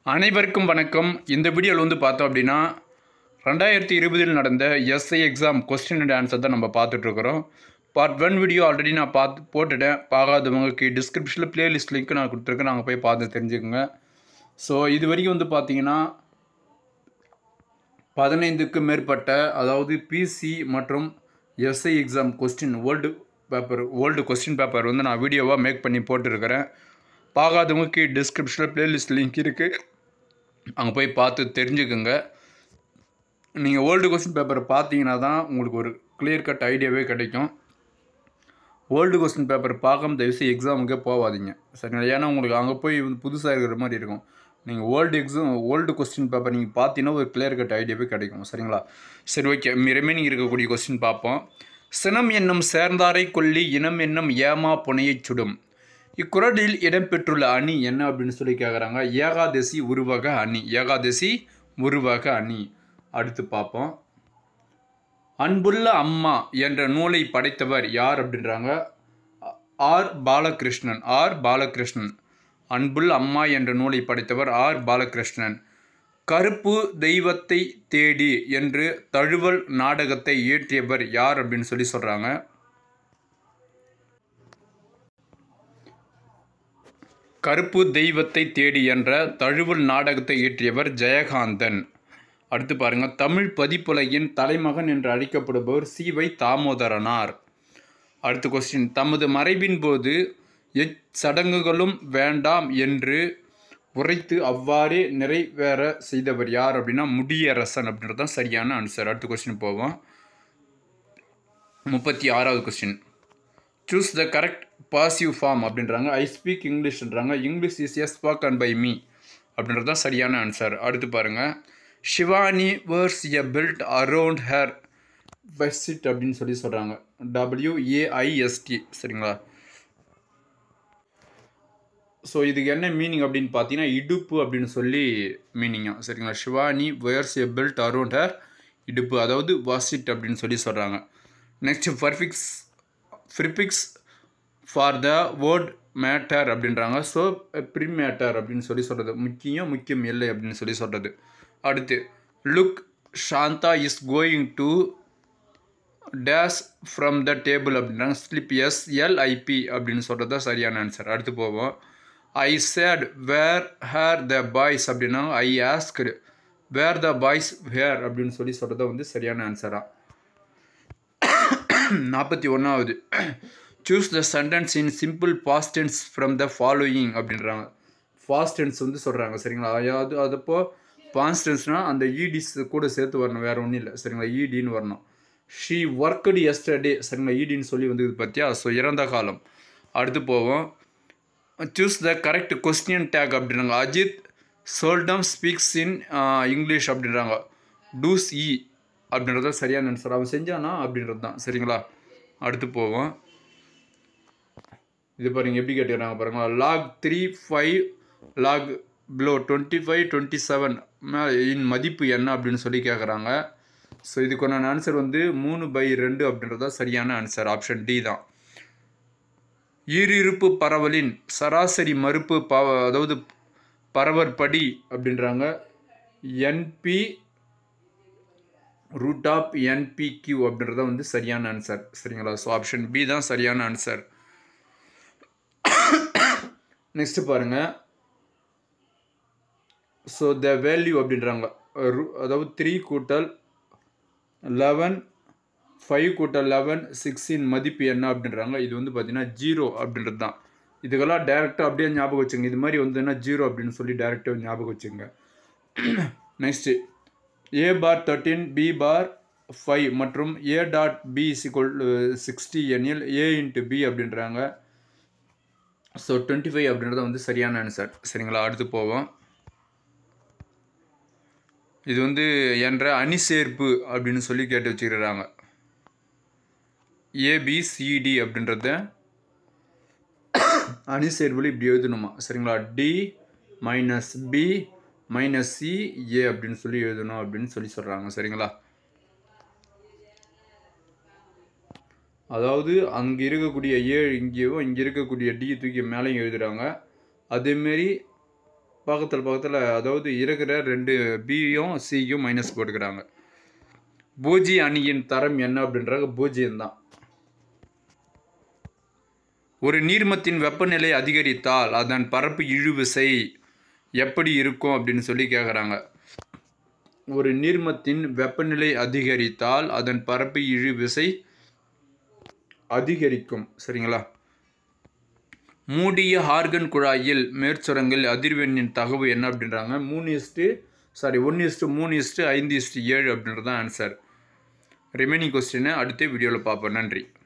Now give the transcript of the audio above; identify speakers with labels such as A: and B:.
A: அனைவருக்கும் வணக்கம் இந்த வீடியோவில் வந்து பார்த்தோம் அப்படின்னா ரெண்டாயிரத்தி இருபதில் நடந்த SI exam question and answer தான் நம்ம பார்த்துட்ருக்குறோம் பார்ட் ஒன் வீடியோ ஆல்ரெடி நான் பார்த்து போட்டுட்டேன் பார்க்காதவங்களுக்கு டிஸ்கிரிப்ஷனில் பிளேலிஸ்ட் லிங்க் நான் கொடுத்துருக்கேன் நாங்கள் போய் பார்த்து தெரிஞ்சுக்கோங்க ஸோ இது வரைக்கும் வந்து பார்த்தீங்கன்னா பதினைந்துக்கு மேற்பட்ட அதாவது பிசி மற்றும் SI exam question old paper old question paper வந்து நான் வீடியோவாக மேக் பண்ணி போட்டிருக்கிறேன் பார்க்காதவங்களுக்கு டிஸ்கிரிப்ஷனில் பிளேலிஸ்ட் லிங்க் இருக்குது அங்கே போய் பார்த்து தெரிஞ்சுக்குங்க நீங்கள் ஓல்டு கொஸ்டின் பேப்பரை பார்த்தீங்கன்னா தான் உங்களுக்கு ஒரு கிளியர் கட் ஐடியாவே கிடைக்கும் ஓல்டு கொஸ்டின் பேப்பர் பார்க்காம தயவுசெய்து எக்ஸாமுக்கே போகாதீங்க சரிங்களா ஏன்னா உங்களுக்கு அங்கே போய் வந்து புதுசாக இருக்கிற மாதிரி இருக்கும் நீங்கள் old exam old question paper நீங்கள் பார்த்தீங்கன்னா ஒரு கிளியர் கட் ஐடியாவே கிடைக்கும் சரிங்களா சரி ஓகே ரிமைனிங் இருக்கக்கூடிய கொஸ்டின் பார்ப்போம் சினம் என்னும் சேர்ந்தாரை கொல்லி இனம் என்னும் ஏமா புனையைச் சுடும் இக்குறளில் இடம்பெற்றுள்ள அணி என்ன அப்படின்னு சொல்லி கேட்குறாங்க ஏகாதசி உருவக அணி ஏகாதசி உருவக அணி அடுத்து பார்ப்போம் அன்புள்ள அம்மா என்ற நூலை படைத்தவர் யார் அப்படின்றாங்க ஆர் பாலகிருஷ்ணன் ஆர் பாலகிருஷ்ணன் அன்புள்ள அம்மா என்ற நூலை படைத்தவர் ஆர் பாலகிருஷ்ணன் கருப்பு தெய்வத்தை தேடி என்று தழுவல் நாடகத்தை இயற்றியவர் யார் அப்படின்னு சொல்லி சொல்கிறாங்க கருப்பு தெய்வத்தை தேடி என்ற தழுவல் நாடகத்தை இயற்றியவர் ஜெயகாந்தன் அடுத்து பாருங்க தமிழ் பதிப்புலகின் தலைமகன் என்று அழைக்கப்படுபவர் சி வை தாமோதரனார் அடுத்த கொஸ்டின் தமது மறைவின் போது எச்சடங்குகளும் வேண்டாம் என்று உரைத்து அவ்வாறே நிறைவேற செய்தவர் யார் அப்படின்னா முடியரசன் அப்படின்றது தான் சரியான ஆன்சர் அடுத்த கொஸ்டின் போவோம் முப்பத்தி ஆறாவது question choose the correct passive form அப்படின்றாங்க ஐ ஸ்பீக் இங்கிலீஷ்ன்றாங்க English is is spoken by me அப்படின்றது தான் சரியான ஆன்சர் அடுத்து பாருங்கள் Shivani wears a belt around her waist அப்படின்னு சொல்லி சொல்கிறாங்க டபிள்யூஏஐஎஸ்டி சரிங்களா ஸோ இதுக்கு என்ன மீனிங் அப்படின்னு பார்த்தீங்கன்னா இடுப்பு அப்படின்னு சொல்லி மீனிங்கா சரிங்களா Shivani wears a belt around her இடுப்பு அதாவது வாசிட் அப்படின்னு சொல்லி சொல்கிறாங்க next prefix prefix for the word matter அப்படின்றாங்க ஸோ ப்ரி மேட்டர் அப்படின்னு சொல்லி சொல்கிறது முக்கியம் முக்கியம் இல்லை அப்படின்னு சொல்லி சொல்கிறது அடுத்து look Santa is going to days from the table அப்படின்றாங்க ஸ்லிப் எஸ் எல்ஐபி அப்படின்னு சொல்கிறது தான் சரியான ஆன்சர் அடுத்து போவோம் I said where are the boys அப்படின்னா I asked where the boys வேர் அப்படின்னு சொல்லி சொல்கிறது வந்து சரியான ஆன்சரா நாற்பத்தி ஒன்றாவது choose the sentence in simple past tense from the following அப்படின்றாங்க ஃபாஸ்ட் டென்ஸ் வந்து சொல்கிறாங்க சரிங்களா அதாவது அதப்போ பாஸ்ட் டென்ஸ்னால் அந்த இடிஸ் கூட சேர்த்து வரணும் வேறு ஒன்றும் இல்லை சரிங்களா இடின்னு வரணும் ஷீ ஒர்க்கடு எஸ்டர்டே சரிங்களா இடின்னு சொல்லி வந்து இது பார்த்தியா ஸோ இறந்த காலம் அடுத்து போவோம் choose the correct question tag அப்படின்றாங்க Ajith seldom speaks in English அப்படின்றாங்க டூஸ் இ அப்படின்றது சரியான ஆன்சர் அவன் செஞ்சானா அப்படின்றது தான் சரிங்களா அடுத்து போவோம் இது பாருங்கள் எப்படி கேட்டுக்கிறாங்க பாருங்களா லாக் த்ரீ ஃபைவ் லாக் ப்ளோ டுவெண்ட்டி ஃபைவ் டுவெண்ட்டி செவன் இன் மதிப்பு என்ன அப்படின்னு சொல்லி கேட்குறாங்க ஸோ இதுக்கான ஆன்சர் வந்து மூணு பை ரெண்டு அப்படின்றது தான் சரியான ஆன்சர் ஆப்ஷன் டி தான் ஈரிருப்பு பரவலின் சராசரி மறுப்பு ப அதாவது பரவற்படி அப்படின்றாங்க என்பி ரூட் ஆஃப் என்பிக்யூ அப்படின்றத வந்து சரியான ஆன்சர் சரிங்களா ஸோ ஆப்ஷன் பி தான் சரியான ஆன்சர் நெக்ஸ்ட் பாருங்கள் ஸோ த வேல்யூ அப்படின்றாங்க அதாவது த்ரீ கூட்டல் லெவன் ஃபைவ் கூட்டல் லெவன் சிக்ஸின் மதிப்பு என்ன அப்படின்றாங்க இது வந்து பார்த்தீங்கன்னா ஜீரோ அப்படின்றது தான் இதுக்கெல்லாம் டேரெக்டாக அப்படியே ஞாபகம் வச்சுங்க இது மாதிரி வந்துன்னா ஜீரோ அப்படின்னு சொல்லி டேரெக்டாக ஞாபகம் வச்சுங்க next A bar thirteen B bar five மற்றும் A dot B is equal sixty எனில் ஏ இன்ட்டு பி அப்படின்றாங்க ஸோ டுவெண்ட்டி ஃபைவ் அப்படின்றது வந்து சரியான ஆன்சர் சரிங்களா அடுத்து போவோம் இது வந்து என்ற அணி சேர்ப்பு அப்படின்னு சொல்லி கேட்டு வச்சுக்கிறாங்க ஏபிசிடி அப்படின்றத அணி சேர்வில் இப்படி எழுதணுமா சரிங்களா D minus B minus C A அப்படின்னு சொல்லி எழுதணும் அப்படின்னு சொல்லி சொல்கிறாங்க சரிங்களா அதாவது அங்கே இருக்கக்கூடிய ஏ இங்கேயும் இங்கே இருக்கக்கூடிய டி தூக்கி மேலேயும் எழுதுகிறாங்க அதேமாரி பக்கத்தில் பக்கத்தில் அதாவது இருக்கிற ரெண்டு பியும் சியும் மைனஸ் போட்டுக்கிறாங்க பூஜ்ஜிய அணியின் தரம் என்ன அப்படின்றாங்க பூஜ்ஜியம் தான் ஒரு நீர்மத்தின் வெப்பநிலை அதிகரித்தால் அதன் பரப்பு இழுவிசை எப்படி இருக்கும் அப்படின்னு சொல்லி கேட்குறாங்க ஒரு நீர்மத்தின் வெப்பநிலை அதிகரித்தால் அதன் பரப்பு இழுவிசை அதிகரிக்கும் சரிங்களா மூடிய ஹார்கன் குழாயில் மேற்சுரங்கள் அதிர்வெண்ணின் தகவு என்ன அப்படின்றாங்க மூணு இஸ்ட்டு சாரி ஒன்று இஸ்ட்டு மூணு இஸ்ட்டு ஐந்து இஸ்ட்டு ஏழு அப்படின்றது தான் ஆன்சர் ரிமைனிங் கொஸ்டினை அடுத்த வீடியோவில் பார்ப்போம் நன்றி